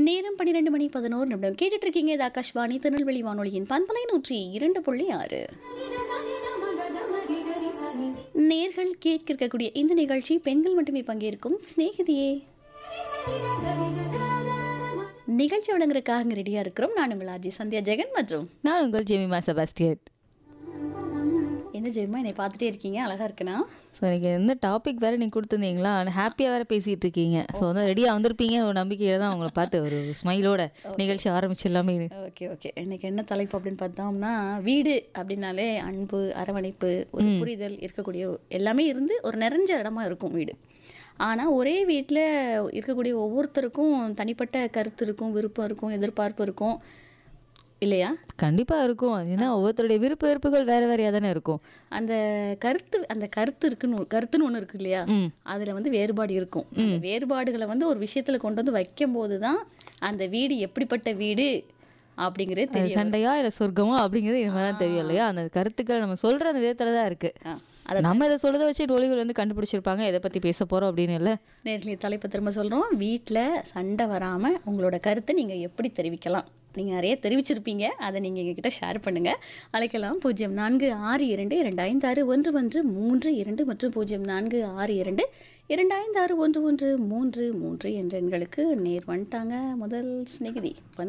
நேரம் பன்னிரெண்டு மணி பதினோரு நிமிடம் கேட்டுட்டு இருக்கீங்க இது ஆகாஷ்வாணி திருநெல்வேலி வானொலியின் பண்பலை நூற்றி இரண்டு புள்ளி ஆறு நேர்கள் கேட்க இருக்கக்கூடிய இந்த நிகழ்ச்சி பெண்கள் மட்டுமே பங்கேற்கும் சிநேகிதியே நிகழ்ச்சி வழங்குறதுக்காக அங்கே ரெடியாக இருக்கிறோம் நான் உங்கள் ஆர்ஜி சந்தியா ஜெகன் மற்றும் நான் உங்கள் ஜெமிமா செபாஸ்டியன் என்ன ஜெயமா என்னை பார்த்துட்டே இருக்கீங்க அழகா இருக்குண்ணா ஸோ எனக்கு எந்த டாபிக் வேறு நீங்கள் கொடுத்துருந்தீங்களா ஹாப்பியாக வேறு பேசிகிட்டு இருக்கீங்க ஸோ வந்து ரெடியாக வந்திருப்பீங்க ஒரு நம்பிக்கையில் தான் உங்களை பார்த்து ஒரு ஸ்மைலோட நிகழ்ச்சி ஆரம்பிச்சிடலாமே ஓகே ஓகே இன்னைக்கு என்ன தலைப்பு அப்படின்னு பார்த்தோம்னா வீடு அப்படின்னாலே அன்பு அரவணைப்பு ஒரு புரிதல் இருக்கக்கூடிய எல்லாமே இருந்து ஒரு நிறைஞ்ச இடமா இருக்கும் வீடு ஆனால் ஒரே வீட்டில் இருக்கக்கூடிய ஒவ்வொருத்தருக்கும் தனிப்பட்ட கருத்து இருக்கும் விருப்பம் இருக்கும் எதிர்பார்ப்பு இருக்கும் இல்லையா கண்டிப்பாக இருக்கும் அது ஏன்னா ஒவ்வொருத்தருடைய விருப்ப வெறுப்புகள் வேறு வேறையாக தானே இருக்கும் அந்த கருத்து அந்த கருத்து இருக்குன்னு கருத்துன்னு ஒன்று இருக்கு இல்லையா ம் அதில் வந்து வேறுபாடு இருக்கும் அந்த வேறுபாடுகளை வந்து ஒரு விஷயத்தில் கொண்டு வந்து வைக்கும்போது தான் அந்த வீடு எப்படிப்பட்ட வீடு அப்படிங்கிறது அது தெரியும் சண்டையா இல்லை சொர்க்கமா அப்படிங்கிறது இனிமே தான் தெரியும் இல்லையா அந்த கருத்துக்கள் நம்ம சொல்கிற அந்த விதத்தில் தான் இருக்குது ஆ, அதை நம்ம இதை சொல்றதை வச்சு டோலிகள் வந்து கண்டுபிடிச்சிருப்பாங்க எதை பற்றி பேச போகிறோம் அப்படின்னு இல்லை நேர்களை தலைப்பு திரும்ப சொல்கிறோம் வீட்டில் சண்டை வராமல் உங்களோட கருத்தை நீங்கள் எப்படி தெரிவிக்கலாம் நீங்கள் நிறைய தெரிவிச்சிருப்பீங்க அதை நீங்கள் எங்ககிட்ட ஷேர் பண்ணுங்கள் அழைக்கலாம் பூஜ்ஜியம் நான்கு ஆறு இரண்டு இரண்டு ஐந்து ஆறு ஒன்று ஒன்று மூன்று இரண்டு மற்றும் பூஜ்ஜியம் நான்கு ஆறு இரண்டு இரண்டு ஐந்து ஆறு ஒன்று ஒன்று மூன்று மூன்று என்ற எண்களுக்கு நேர் வந்துட்டாங்க முதல் சிநேகிதி